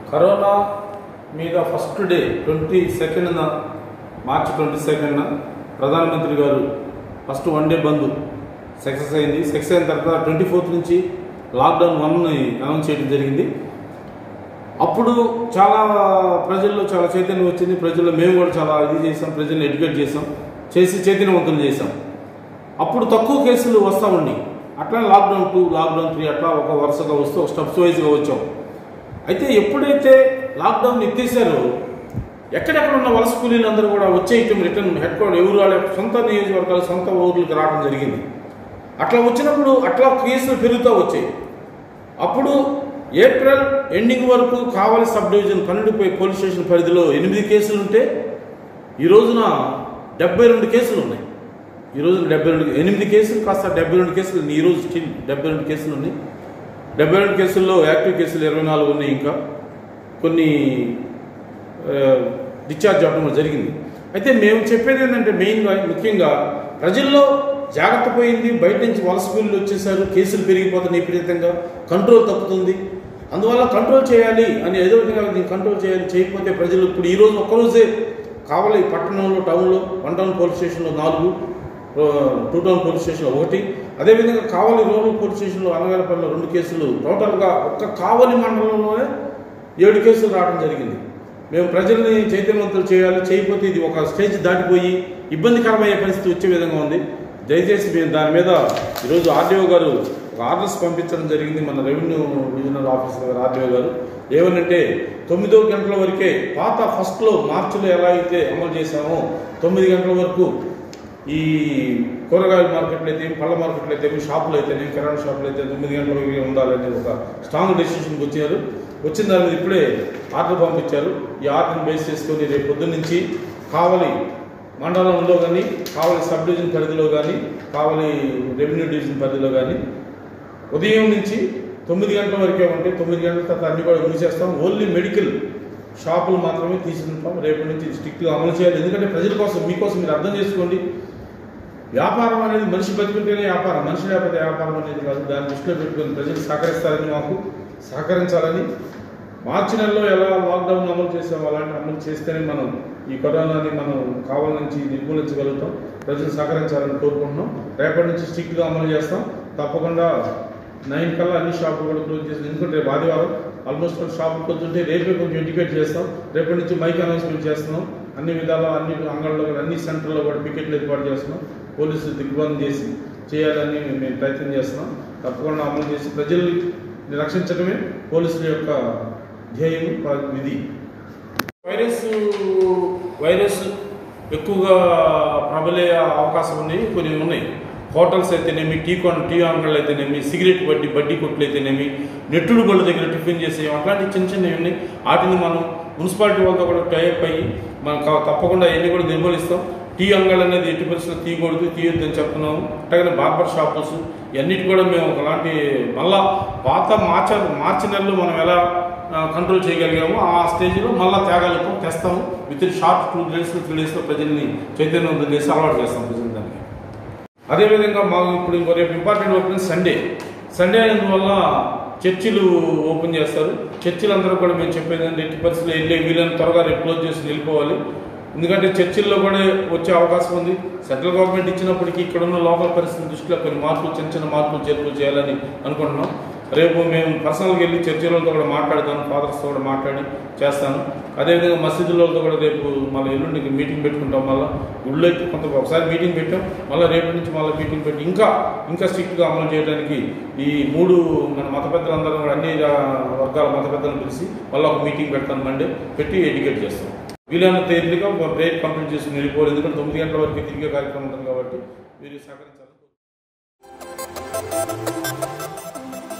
corona మీద first day twenty సెకండ్న March twenty సెకండ్న ప్రధానమంత్రి గారు first one day bandh success అయింది సక్సెస్ అయిన తర్వాత ట్వంటీ ఫోర్త్ నుంచి లాక్డౌన్ వన్ని అనౌన్స్ చేయడం జరిగింది అప్పుడు చాలా ప్రజల్లో చాలా చైతన్యం వచ్చింది ప్రజల్లో మేము కూడా చాలా ఇది చేసాం ప్రజల్ని ఎడ్యుకేట్ చేసాం చేసి చైతన్యవంతులు చేసాం అప్పుడు తక్కువ కేసులు వస్తూ ఉండి అట్లా లాక్డౌన్ టూ లాక్డౌన్ త్రీ అట్లా ఒక వరుసగా వస్తూ ఒక స్టెప్స్ వైజ్గా వచ్చాం అయితే ఎప్పుడైతే లాక్డౌన్ ఎత్తేసారో ఎక్కడెక్కడ ఉన్న వలస కూలీలు అందరూ కూడా వచ్చేయటం రిటర్న్ హెడ్ క్వార్టర్ ఎవరు వాళ్ళ సొంత నియోజకవర్గాలు సొంత ఊర్లకు రావడం జరిగింది అట్లా వచ్చినప్పుడు అట్లా కేసులు పెరుగుతూ వచ్చాయి అప్పుడు ఏప్రిల్ ఎండింగ్ వరకు కావలి సబ్ డివిజన్ పన్నెండు పోలీస్ స్టేషన్ పరిధిలో ఎనిమిది కేసులు ఉంటే ఈ రోజున డెబ్బై రెండు కేసులు ఉన్నాయి ఈ రోజున డెబ్బై రెండు ఎనిమిది కేసులు కాస్త డెబ్బై రెండు కేసులు ఈ రోజు స్టిల్ డెబ్బై రెండు కేసులు ఉన్నాయి డెబ్బై రెండు కేసుల్లో యాక్టివ్ కేసులు ఇరవై నాలుగు ఉన్నాయి ఇంకా కొన్ని ఆ, డిశ్చార్జ్ అవ్వడం జరిగింది అయితే మేము చెప్పేది ఏంటంటే మెయిన్గా ముఖ్యంగా ప్రజల్లో జాగ్రత్త పోయింది బయట నుంచి వలస కూలీలు వచ్చేసారు కేసులు పెరిగిపోతున్నాయి విపరీతంగా కంట్రోల్ తప్పుతుంది అందువల్ల కంట్రోల్ చేయాలి అని ఏదో విధంగా దీన్ని కంట్రోల్ చేయాలి చేయకపోతే ప్రజలు ఇప్పుడు ఈ రోజు ఒక్కరోజే కావాలి పట్టణంలో టౌన్లో వన్ టౌన్ పోలీస్ స్టేషన్లో నాలుగు ఆ, టూ టౌన్ పోలీస్ స్టేషన్లో ఒకటి అదేవిధంగా కావలి రూరల్ పోలీస్ స్టేషన్లో అనగారపల్లిలో రెండు కేసులు టోటల్గా ఒక్క కావలి మండలంలోనే ఏడు కేసులు రావడం జరిగింది మేము ప్రజల్ని చైతన్యవంతులు చేయాలి చేయకపోతే ఇది ఒక స్టేజ్ దాటిపోయి ఇబ్బందికరమయ్యే పరిస్థితి వచ్చే విధంగా ఉంది దయచేసి మేము దాని మీద ఈరోజు ఆర్డీఓ గారు ఒక ఆర్డర్స్ పంపించడం జరిగింది మన రెవెన్యూ డివిజనల్ ఆఫీసర్ గారు ఆర్డీఓ గారు ఏమనంటే తొమ్మిదో గంటల వరకే పాత ఫస్ట్లో మార్చిలో ఎలా అయితే అమలు చేశామో తొమ్మిది గంటల వరకు ఈ కూరగాయల మార్కెట్లు అయితే పళ్ళ మార్కెట్లు అయితే షాపులు అయితే కిరాణా షాపులు అయితే తొమ్మిది గంటల వరకు ఉండాలని ఒక స్ట్రాంగ్ డెసిషన్కి వచ్చారు వచ్చిన దాని మీద ఇప్పుడే ఆర్డర్ పంపించారు ఈ ఆర్డర్ని బేస్ చేసుకొని రేపు పొద్దున్న నుంచి కావలి మండలంలో కానీ కావలి సబ్ డివిజన్ పరిధిలో కానీ కావలి రెవెన్యూ డివిజన్ పరిధిలో కానీ ఉదయం నుంచి తొమ్మిది గంటల వరకే ఉంటే తొమ్మిది గంటల తర్వాత అన్ని కూడా మూసేస్తాం ఓన్లీ మెడికల్ షాపులు మాత్రమే తీసుకుంటాం రేపటి నుంచి స్ట్రిక్ట్గా అమలు చేయాలి ఎందుకంటే ప్రజల కోసం మీకోసం మీరు అర్థం చేసుకోండి వ్యాపారం అనేది మనిషి బతుకుంటేనే వ్యాపారం మనిషి లేకపోతే వ్యాపారం అనేది కాదు దాన్ని దృష్టిలో పెట్టుకొని ప్రజలు సహకరిస్తారని మాకు సహకరించాలని మార్చి నెలలో ఎలా లాక్డౌన్ అమలు చేసామో అలాంటి అమలు చేస్తేనే మనం ఈ కరోనాని మనం కావాల నుంచి నిర్మూలించగలుగుతాం ప్రజలు సహకరించాలని కోరుకుంటున్నాం రేపటి నుంచి స్ట్రిక్ట్గా అమలు చేస్తాం తప్పకుండా నైన్ కల్లా అన్ని షాపులు కూడా క్లోజ్ చేస్తాం ఎందుకంటే రేపు ఆదివారం ఆల్మోస్ట్ కొన్ని షాపులు కొంచెం రేపే కొంచెం ఎడ్యుకేట్ చేస్తాం రేపటి నుంచి మైక్ అనౌన్స్మెంట్ చేస్తున్నాం అన్ని విధాల అన్ని అంగళ్ళలో కూడా అన్ని సెంటర్లో కూడా పికెట్లు ఏర్పాటు చేస్తున్నాం పోలీసులు దిగ్బంధం చేసి చేయాలని మేము ప్రయత్నం చేస్తున్నాం తప్పకుండా అమలు చేసి ప్రజల్ని రక్షించడమే పోలీసుల యొక్క ధ్యేయం ప- విధి వైరస్ వైరస్ ఎక్కువగా ప్రబలే అవకాశం ఉన్నాయి కొన్ని ఉన్నాయి హోటల్స్ అయితేనేమి టీ కొన టీ అంగళ్ళు అయితేనేమి సిగరెట్ బడ్డీ బడ్డీ కొట్లు అయితేనేమి నెట్టుడు బళ్ళ దగ్గర టిఫిన్ చేసే అట్లాంటి చిన్న చిన్నవి ఉన్నాయి వాటిని మనం మున్సిపాలిటీ వాళ్ళతో కూడా టైప్ అయ్యి మనం కా- తప్పకుండా అవన్నీ కూడా నిర్మూలిస్తాం టీ అంగళ్ళు అనేది ఎట్టి పరిస్థితుల్లో తీయకూడదు తీయొద్దని చెప్తున్నాము అట్లాగే బార్బర్ షాప్స్ ఇవన్నిటి కూడా మేము ఒకలాంటి మళ్ళా పాత మార్చ మార్చి నెలలో మనం ఎలా ఆ, కంట్రోల్ చేయగలిగాము ఆ స్టేజ్లో మళ్ళీ తేగలుగుతాం తెస్తాము with in short two days three డేస్లో ప్రజల్ని చైతన్యవంతం చేసి అలవాటు చేస్తాం ప్రజలు దానికి అదేవిధంగా మాకు ఇప్పుడు ఇంకో రేపు ఇంపార్టెంట్ ఓపెన్ సండే సండే అయినందువల్ల చర్చిలు ఓపెన్ చేస్తారు చర్చిలు అందరూ కూడా మేము చెప్పేది అంటే ఎట్టి పరిస్థితుల్లో వెళ్ళే వీలైన త్వరగా రేపు క్లోజ్ చేసి వెళ్ళిపోవాలి ఎందుకంటే చర్చిల్లో కూడా వచ్చే అవకాశం ఉంది సెంట్రల్ గవర్నమెంట్ ఇచ్చినప్పటికీ ఇక్కడ ఉన్న లోకల్ పరిస్థితుల దృష్టిలో కొన్ని మార్పులు చిన్న చిన్న మార్పులు చేర్పులు చేయాలని అనుకుంటున్నాం రేపు మేము పర్సనల్గా వెళ్ళి చర్చిలతో కూడా మాట్లాడతాను ఫాదర్స్తో కూడా మాట్లాడి చేస్తాను అదేవిధంగా మసీదులతో కూడా రేపు మళ్ళీ ఎల్లుండికి మీటింగ్ పెట్టుకుంటాం మళ్ళీ గుళ్ళో అయితే కొంత ఒకసారి మీటింగ్ పెట్టాం మళ్ళీ రేపటి నుంచి మళ్ళీ మీటింగ్ పెట్టి ఇంకా ఇంకా స్ట్రిక్ట్గా అమలు చేయడానికి ఈ మూడు మన మత పెద్దలందరూ కూడా అన్ని ఆ, వర్గాల మత పెద్దలను పిలిచి మళ్ళీ ఒక మీటింగ్ పెడతాను మండే పెట్టి ఎడ్యుకేట్ చేస్తాం వీలైనంత ఎర్లీగా బ్రేక్ కంప్లీట్ చేసుకుని వెళ్ళిపోవాలి ఎందుకంటే తొమ్మిది గంటల వరకు తిరిగే కార్యక్రమం ఉంటుంది కాబట్టి మీరు సహకరించాలి